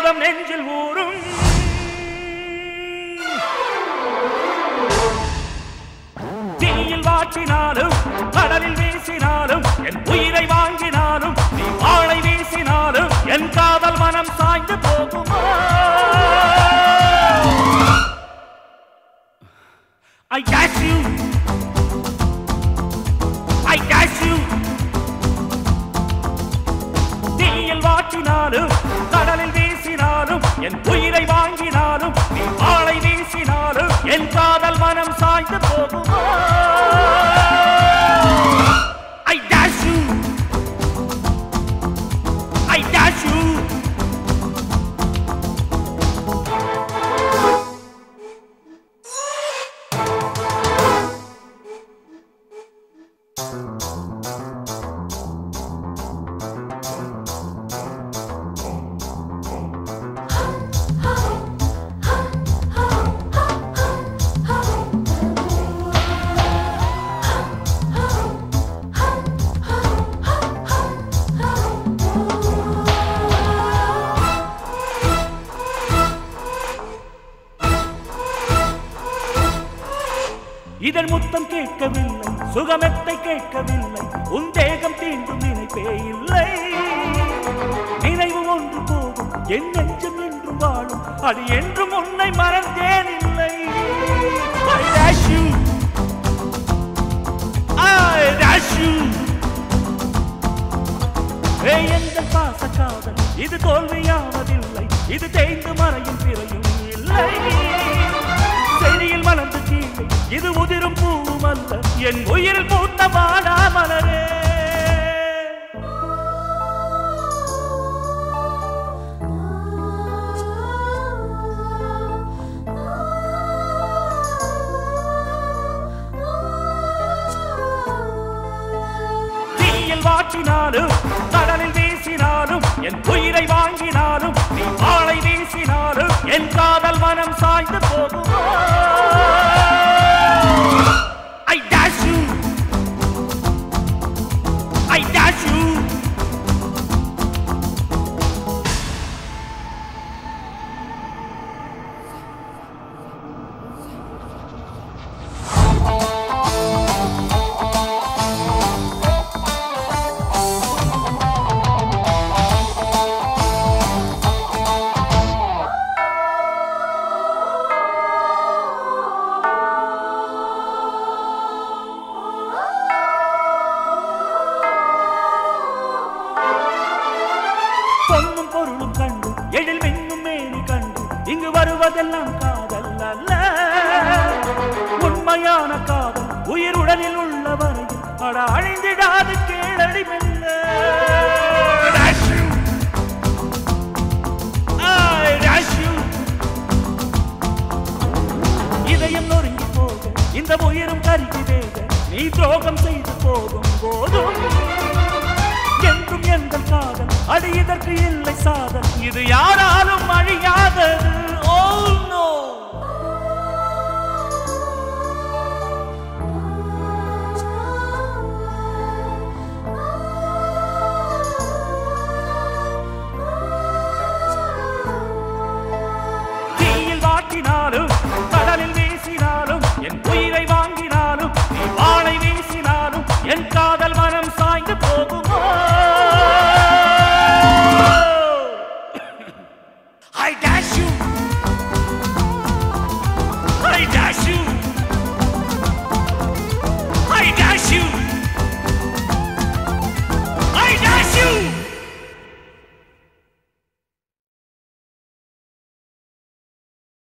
அமுதம் நெஞ்சில் ஊறும் தீயில் வாற்றினாலும் கடலில் வீசினாலும் என் உயிரை வாங்கினாலும் நீ வாழை வீசினாலும் என் காதல் மனம் சாய்ந்து போகுமா I got you. I got you. தீயில் வாற்றினாலும் கடலில் வீசினாலும் என் உயிரை வாங்கினாலும் நீ வாழை வீசினாலும் என் காதல் மனம் சாய்ந்து போகுமா I dash you. I dash you. இதன் முத்தம் கேட்கவில்லை சுகமெத்தை கேட்கவில்லை உன் தேகம் தீண்டும் நினைப்பே இல்லை நினைவு ஒன்று போதும் என் நெஞ்சம் என்றும் வாழும் அது என்றும் உன்னை மறந்தேன் இல்லை I dash you. I dash you. ஏய், எங்கள் பாச காதல் இது தோல்வியாவதில்லை இது தேய்ந்து மறையும் பிறையும் இல்லை செடியில் மலர்ந்து கீழே இது உதிரும் பூவும் அல்ல என் உயிரில் பூத்த வாடா மலரே தீயில் வாற்றினாலும் கடலில் வீசினாலும் என் உயிரை வாங்கினாலும் நீ வாளை வீசினாலும் என் காதல் மனம் சாய்ந்து போகுமா I dash you. I dash you. பொன்னும் பொருளும் கண்டு எழில் மின்னும் மேனி கண்டு இங்கு வருவதெல்லாம் காதல் அல்ல உண்மையான காதல் உயிர் உடலில் உள்ள வரையில் அட அழிந்திடாது கேளடி மெல்ல Dash you. I dash you. இதயம் நொறுங்கி போக இந்த உயிரும் கருகி வேக நீ துரோகம் செய்து போகும் போதும் என்றும் எங்கள் காதல் அது இதற்கு இல்லை சாதல் இது யாராலும் அழியாதது